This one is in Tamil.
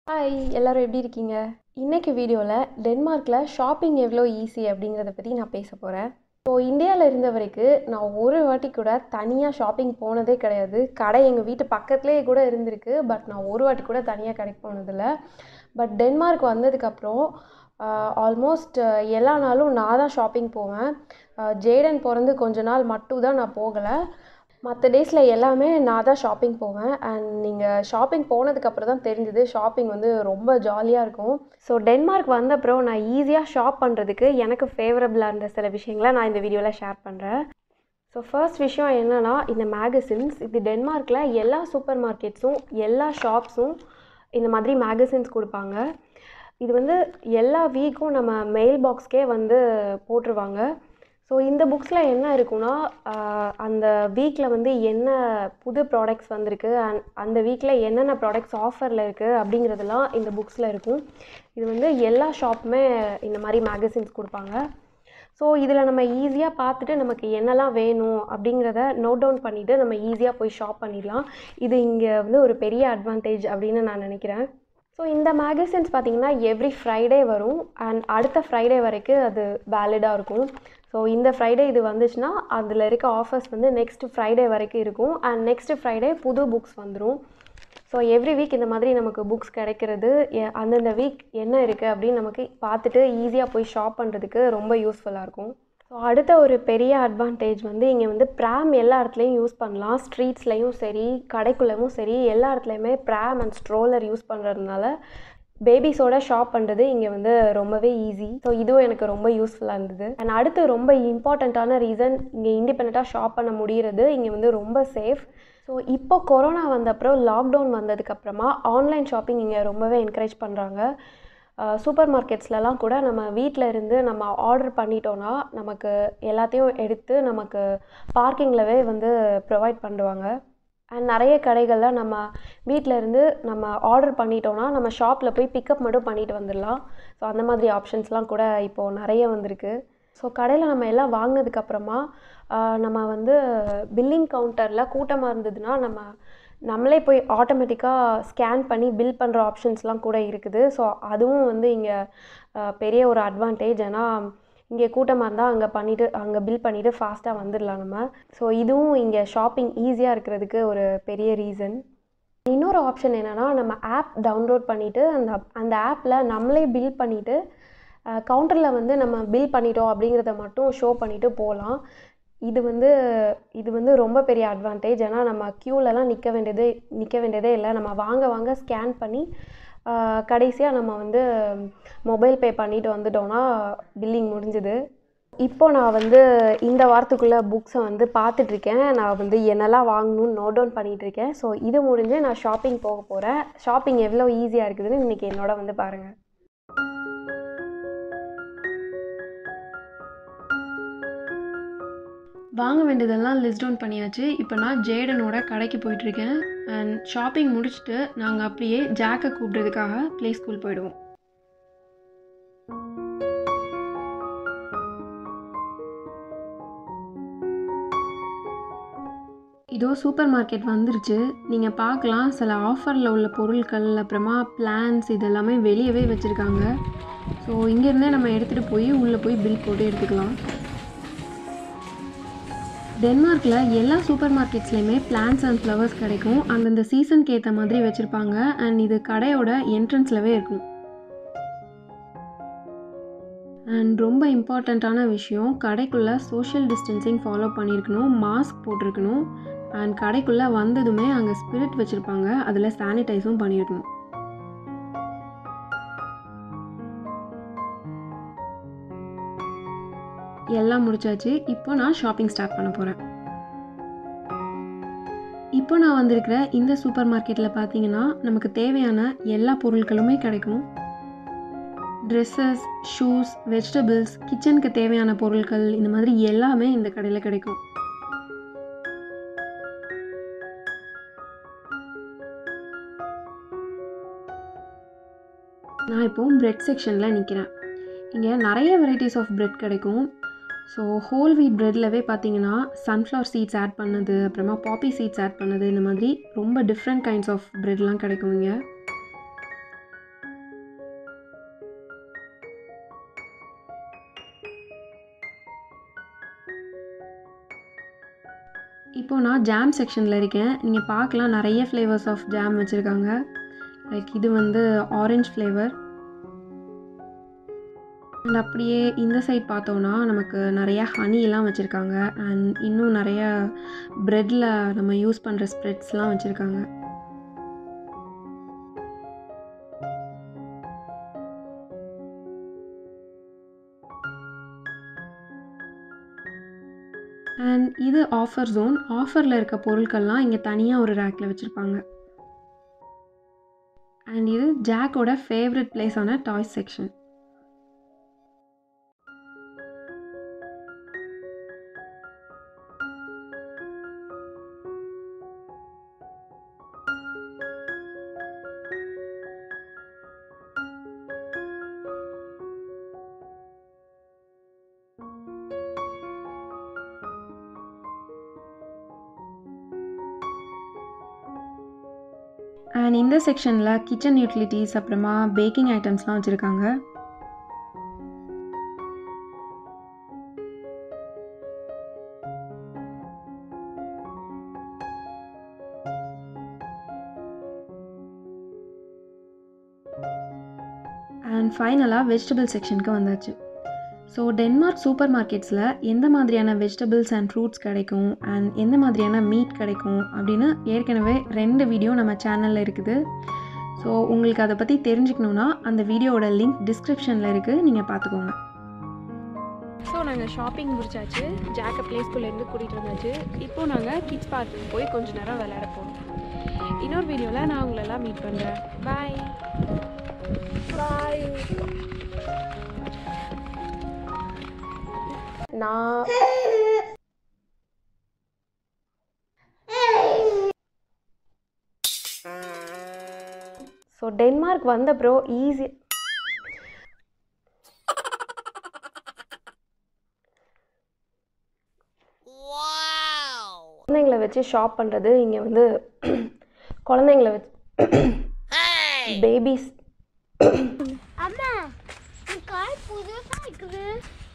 ஹாய் எல்லாரும் எப்படி இருக்கீங்க இன்னைக்கு வீடியோவில் டென்மார்க்கில் ஷாப்பிங் எவ்வளோ ஈஸி அப்படிங்கிறத பற்றி நான் பேச போகிறேன் ஸோ இந்தியாவில் இருந்த வரைக்கும் நான் ஒரு வாட்டி கூட தனியாக ஷாப்பிங் போனதே கிடையாது கடை எங்கள் வீட்டு பக்கத்துலேயே கூட இருந்திருக்கு பட் நான் ஒரு வாட்டி கூட தனியாக கடைக்கு போனதில்ல பட் டென்மார்க் வந்ததுக்கப்புறம் ஆல்மோஸ்ட் எல்லா நாளும் நான் தான் ஷாப்பிங் போவேன் ஜேடன் பிறந்து கொஞ்ச நாள் மட்டும் தான் நான் போகலை மற்ற டேஸில் எல்லாமே நான் தான் ஷாப்பிங் போவேன் அண்ட் நீங்கள் ஷாப்பிங் போனதுக்கப்புறம் தான் தெரிஞ்சது ஷாப்பிங் வந்து ரொம்ப ஜாலியாக இருக்கும் ஸோ டென்மார்க் வந்த அப்புறம் நான் ஈஸியாக ஷாப் பண்ணுறதுக்கு எனக்கு ஃபேவரபுளாக இருந்த சில விஷயங்களை நான் இந்த வீடியோவில் ஷேர் பண்ணுறேன் ஸோ ஃபர்ஸ்ட் விஷயம் என்னென்னா இந்த மேகசின்ஸ் இது டென்மார்க்கில் எல்லா சூப்பர் மார்க்கெட்ஸும் எல்லா ஷாப்ஸும் இந்த மாதிரி மேகசின்ஸ் கொடுப்பாங்க இது வந்து எல்லா வீக்கும் நம்ம மெயில் பாக்ஸ்க்கே வந்து போட்டுருவாங்க ஸோ இந்த புக்ஸில் என்ன இருக்குன்னா அந்த வீக்கில் வந்து என்ன புது ப்ராடக்ட்ஸ் வந்திருக்கு அண்ட் அந்த வீக்கில் என்னென்ன ப்ராடக்ட்ஸ் ஆஃபரில் இருக்குது அப்படிங்கிறதெல்லாம் இந்த புக்ஸில் இருக்கும் இது வந்து எல்லா ஷாப்புமே இந்த மாதிரி மேகசின்ஸ் கொடுப்பாங்க ஸோ இதில் நம்ம ஈஸியாக பார்த்துட்டு நமக்கு என்னெல்லாம் வேணும் அப்படிங்கிறத நோட் டவுன் பண்ணிவிட்டு நம்ம ஈஸியாக போய் ஷாப் பண்ணிடலாம் இது இங்கே வந்து ஒரு பெரிய அட்வான்டேஜ் அப்படின்னு நான் நினைக்கிறேன் ஸோ இந்த மேகசின்ஸ் பார்த்திங்கன்னா எவ்ரி ஃப்ரைடே வரும் அண்ட் அடுத்த ஃப்ரைடே வரைக்கும் அது வேலிடாக இருக்கும் ஸோ இந்த ஃப்ரைடே இது வந்துச்சுன்னா அதில் இருக்க ஆஃபர்ஸ் வந்து நெக்ஸ்ட் ஃப்ரைடே வரைக்கும் இருக்கும் அண்ட் நெக்ஸ்ட் ஃப்ரைடே புது புக்ஸ் வந்துடும் ஸோ எவ்ரி வீக் இந்த மாதிரி நமக்கு புக்ஸ் கிடைக்கிறது அந்தந்த வீக் என்ன இருக்குது அப்படின்னு நமக்கு பார்த்துட்டு ஈஸியாக போய் ஷாப் பண்ணுறதுக்கு ரொம்ப யூஸ்ஃபுல்லாக இருக்கும் ஸோ அடுத்த ஒரு பெரிய அட்வான்டேஜ் வந்து இங்கே வந்து ப்ராம் எல்லா இடத்துலையும் யூஸ் பண்ணலாம் ஸ்ட்ரீட்ஸ்லையும் சரி கடைக்குள்ளவும் சரி எல்லா இடத்துலையுமே ப்ராம் அண்ட் ஸ்ட்ரோலர் யூஸ் பண்ணுறதுனால பேபிஸோட ஷாப் பண்ணுறது இங்கே வந்து ரொம்பவே ஈஸி ஸோ இதுவும் எனக்கு ரொம்ப யூஸ்ஃபுல்லாக இருந்தது அண்ட் அடுத்து ரொம்ப இம்பார்ட்டண்ட்டான ரீசன் இங்கே இண்டிபெண்ட்டாக ஷாப் பண்ண முடிகிறது இங்கே வந்து ரொம்ப சேஃப் ஸோ இப்போ கொரோனா வந்த அப்புறம் லாக்டவுன் வந்ததுக்கப்புறமா ஆன்லைன் ஷாப்பிங் இங்கே ரொம்பவே என்கரேஜ் பண்ணுறாங்க சூப்பர் மார்க்கெட்ஸ்லலாம் கூட நம்ம வீட்டில் இருந்து நம்ம ஆர்டர் பண்ணிட்டோன்னா நமக்கு எல்லாத்தையும் எடுத்து நமக்கு பார்க்கிங்லவே வந்து ப்ரொவைட் பண்ணுவாங்க அண்ட் நிறைய கடைகளில் நம்ம வீட்டில் இருந்து நம்ம ஆர்டர் பண்ணிட்டோன்னா நம்ம ஷாப்பில் போய் பிக்கப் மட்டும் பண்ணிட்டு வந்துடலாம் ஸோ அந்த மாதிரி ஆப்ஷன்ஸ்லாம் கூட இப்போது நிறைய வந்திருக்கு ஸோ கடையில் நம்ம எல்லாம் வாங்கினதுக்கப்புறமா நம்ம வந்து பில்லிங் கவுண்டரில் கூட்டமாக இருந்ததுன்னா நம்ம நம்மளே போய் ஆட்டோமேட்டிக்காக ஸ்கேன் பண்ணி பில் பண்ணுற ஆப்ஷன்ஸ்லாம் கூட இருக்குது ஸோ அதுவும் வந்து இங்கே பெரிய ஒரு அட்வான்டேஜ் ஏன்னா இங்கே கூட்டமாக இருந்தால் அங்கே பண்ணிவிட்டு அங்கே பில் பண்ணிவிட்டு ஃபாஸ்ட்டாக வந்துடலாம் நம்ம ஸோ இதுவும் இங்கே ஷாப்பிங் ஈஸியாக இருக்கிறதுக்கு ஒரு பெரிய ரீசன் இன்னொரு ஆப்ஷன் என்னென்னா நம்ம ஆப் டவுன்லோட் பண்ணிவிட்டு அந்த அந்த ஆப்பில் நம்மளே பில் பண்ணிவிட்டு கவுண்டரில் வந்து நம்ம பில் பண்ணிட்டோம் அப்படிங்கிறத மட்டும் ஷோ பண்ணிவிட்டு போகலாம் இது வந்து இது வந்து ரொம்ப பெரிய அட்வான்டேஜ் ஏன்னா நம்ம க்யூலலாம் நிற்க வேண்டியதே நிற்க வேண்டியதே இல்லை நம்ம வாங்க வாங்க ஸ்கேன் பண்ணி கடைசியாக நம்ம வந்து மொபைல் பே பண்ணிட்டு வந்துட்டோன்னா பில்லிங் முடிஞ்சுது இப்போ நான் வந்து இந்த வாரத்துக்குள்ளே புக்ஸை வந்து பார்த்துட்ருக்கேன் நான் வந்து என்னெல்லாம் வாங்கணும்னு நோட் டவுன் பண்ணிகிட்ருக்கேன் ஸோ இது முடிஞ்சு நான் ஷாப்பிங் போக போகிறேன் ஷாப்பிங் எவ்வளோ ஈஸியாக இருக்குதுன்னு இன்றைக்கி என்னோட வந்து பாருங்கள் வாங்க வேண்டியதெல்லாம் லிஸ்ட் டவுன் பண்ணியாச்சு இப்போ நான் ஜேடனோட கடைக்கு போயிட்டுருக்கேன் அண்ட் ஷாப்பிங் முடிச்சுட்டு நாங்கள் அப்படியே ஜாக்கை கூப்பிட்றதுக்காக ப்ளே ஸ்கூல் போயிடுவோம் இதோ சூப்பர் மார்க்கெட் வந்துருச்சு நீங்கள் பார்க்கலாம் சில ஆஃபரில் உள்ள பொருட்கள் அப்புறமா பிளான்ஸ் இதெல்லாமே வெளியவே வச்சுருக்காங்க ஸோ இங்கேருந்தே நம்ம எடுத்துகிட்டு போய் உள்ளே போய் பில் போட்டு எடுத்துக்கலாம் டென்மார்க்கில் எல்லா சூப்பர் மார்க்கெட்ஸ்லையுமே பிளான்ஸ் அண்ட் ஃப்ளவர்ஸ் கிடைக்கும் அந்தந்த சீசனுக்கு ஏற்ற மாதிரி வச்சுருப்பாங்க அண்ட் இது கடையோட என்ட்ரன்ஸ்லவே இருக்கும் அண்ட் ரொம்ப இம்பார்ட்டண்ட்டான விஷயம் கடைக்குள்ளே சோஷியல் டிஸ்டன்சிங் ஃபாலோ பண்ணியிருக்கணும் மாஸ்க் போட்டிருக்கணும் அண்ட் கடைக்குள்ளே வந்ததுமே அங்கே ஸ்பிரிட் வச்சுருப்பாங்க அதில் சானிடைஸும் பண்ணியிருக்கணும் எல்லாம் முடிச்சாச்சு இப்போ நான் ஷாப்பிங் ஸ்டார்ட் பண்ண போகிறேன் இப்போ நான் வந்திருக்கிற இந்த சூப்பர் மார்க்கெட்டில் பார்த்தீங்கன்னா நமக்கு தேவையான எல்லா பொருட்களுமே கிடைக்கும் ட்ரெஸ்ஸஸ் ஷூஸ் வெஜிடபிள்ஸ் கிச்சனுக்கு தேவையான பொருட்கள் இந்த மாதிரி எல்லாமே இந்த கடையில் கிடைக்கும் நான் இப்போது ப்ரெட் செக்ஷனில் நிற்கிறேன் இங்கே நிறைய வெரைட்டிஸ் ஆஃப் ப்ரெட் கிடைக்கும் ஸோ ஹோல் வீட் ப்ரெட்லவே பார்த்தீங்கன்னா சன்ஃப்ளவர் சீட்ஸ் ஆட் பண்ணது அப்புறமா பாப்பி சீட்ஸ் ஆட் பண்ணது இந்த மாதிரி ரொம்ப டிஃப்ரெண்ட் கைண்ட்ஸ் ஆஃப் ப்ரெட்லாம் கிடைக்கும் இங்கே இப்போது நான் ஜாம் செக்ஷனில் இருக்கேன் நீங்கள் பார்க்கலாம் நிறைய ஃப்ளேவர்ஸ் ஆஃப் ஜாம் வச்சுருக்காங்க லைக் இது வந்து ஆரஞ்ச் ஃப்ளேவர் அண்ட் அப்படியே இந்த சைட் பார்த்தோன்னா நமக்கு நிறையா ஹனிலாம் வச்சுருக்காங்க அண்ட் இன்னும் நிறையா ப்ரெட்டில் நம்ம யூஸ் பண்ணுற ஸ்ப்ரெட்ஸ்லாம் வச்சுருக்காங்க அண்ட் இது ஆஃபர் ஜோன் ஆஃபரில் இருக்க பொருட்கள்லாம் இங்கே தனியாக ஒரு ரேக்கில் வச்சுருப்பாங்க அண்ட் இது ஜாக்கோட ஃபேவரட் பிளேஸான டாய்ஸ் செக்ஷன் அண்ட் இந்த செக்ஷனில் கிச்சன் யூட்டிலிட்டிஸ் அப்புறமா பேக்கிங் ஐட்டம்ஸ்லாம் வச்சுருக்காங்க அண்ட் ஃபைனலாக வெஜிடபிள் செக்ஷனுக்கு வந்தாச்சு ஸோ டென்மார்க் சூப்பர் மார்க்கெட்ஸில் எந்த மாதிரியான வெஜிடபிள்ஸ் அண்ட் ஃப்ரூட்ஸ் கிடைக்கும் அண்ட் எந்த மாதிரியான மீட் கிடைக்கும் அப்படின்னு ஏற்கனவே ரெண்டு வீடியோ நம்ம சேனலில் இருக்குது ஸோ உங்களுக்கு அதை பற்றி தெரிஞ்சுக்கணுன்னா அந்த வீடியோவோட லிங்க் டிஸ்கிரிப்ஷனில் இருக்குது நீங்கள் பார்த்துக்கோங்க ஸோ நாங்கள் ஷாப்பிங் முடிச்சாச்சு ஜாக்கை ப்ளே ஸ்கூல்லேருந்து கூட்டிகிட்டு வந்தாச்சு இப்போது நாங்கள் கிட்ஸ் பார்க்குக்கு போய் கொஞ்ச நேரம் விளையாட போகணும் இன்னொரு வீடியோவில் நான் உங்களெல்லாம் மீட் பண்ணுறேன் பாய் பாய் நான் ஸோ டென்மார்க் வந்த ப்ரோ ஈஸி குழந்தைங்கள வச்சு ஷாப் பண்ணுறது இங்கே வந்து குழந்தைங்கள வச்சு பேபிஸ் அம்மா இந்த காய் புதுசா இருக்குது